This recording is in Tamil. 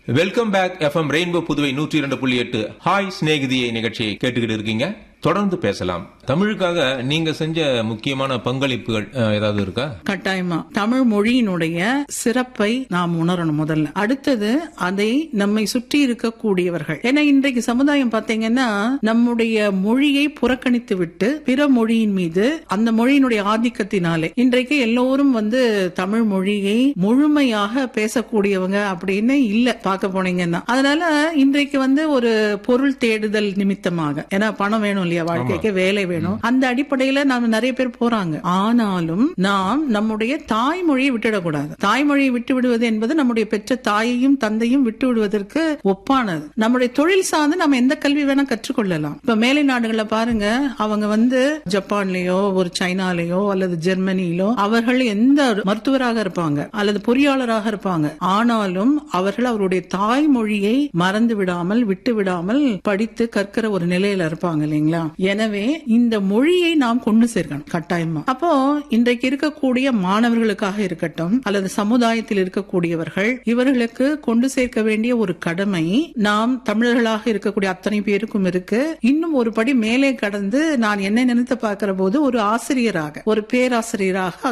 welcome back FM rainbow Puduvai நூற்றி இரண்டு புள்ளி எட்டு ஹாய் சிநேகிதியை நிகழ்ச்சியை கேட்டுக்கிட்டு இருக்கீங்க தொடர்ந்து பேசலாம் தமிழுக்காக நீங்க செஞ்ச முக்கியமான பங்களிப்புகள் அஹ், ஏதாவது இருக்கா கட்டாயமா தமிழ் மொழியினுடைய சிறப்பை நாம் உணரணும் முதல்ல அடுத்தது அதை நம்மை சுற்றி இருக்கக்கூடியவர்கள் ஏன்னா இன்றைக்கு சமுதாயம் பாத்தீங்கன்னா நம்முடைய மொழியை புறக்கணித்து விட்டு பிற மொழியின் மீது அந்த மொழியினுடைய ஆதிக்கத்தினாலே இன்றைக்கு எல்லோரும் வந்து தமிழ் மொழியை முழுமையாக பேசக்கூடியவங்க அப்படின்னு இல்ல பார்க்க போனீங்கன்னா அதனால இன்றைக்கு வந்து ஒரு பொருள் தேடுதல் நிமித்தமாக ஏன்னா பணம் வேணும் இல்லையா வாழ்க்கைக்கு வேலை வேணும் அந்த அடிப்படையில நாம நிறைய பேர் போறாங்க ஆனாலும் நாம் நம்முடைய தாய்மொழியை விட்டுடக்கூடாது தாய்மொழியை விட்டு விடுவது என்பது நம்முடைய பெற்ற தாயையும் தந்தையும் விட்டு விடுவதற்கு ஒப்பானது நம்முடைய தொழில் சார்ந்து நம்ம எந்த கல்வி வேணா கற்றுக்கொள்ளலாம் இப்ப மேலை நாடுகள்ல பாருங்க அவங்க வந்து ஜப்பான்லயோ ஒரு சைனாலயோ அல்லது ஜெர்மனியிலோ அவர்கள் எந்த மருத்துவராக இருப்பாங்க அல்லது பொறியாளராக இருப்பாங்க ஆனாலும் அவர்கள் அவருடைய தாய்மொழியை மறந்து விடாமல் விட்டு விடாமல் படித்து கற்கிற ஒரு நிலையில இருப்பாங்க இல்லைங்களா எனவே இந்த மொழியை நாம் கொண்டு சேர்க்கணும் கட்டாயமா அப்போ இன்றைக்கு இருக்கக்கூடிய மாணவர்களுக்காக இருக்கட்டும் அல்லது சமுதாயத்தில் இருக்கக்கூடியவர்கள் இவர்களுக்கு கொண்டு சேர்க்க வேண்டிய ஒரு கடமை நாம் தமிழர்களாக இருக்கக்கூடிய அத்தனை பேருக்கும் இருக்கு இன்னும் ஒரு படி மேலே கடந்து நான் என்ன நினைத்து பார்க்கிற போது ஒரு ஆசிரியராக ஒரு பேராசிரியராக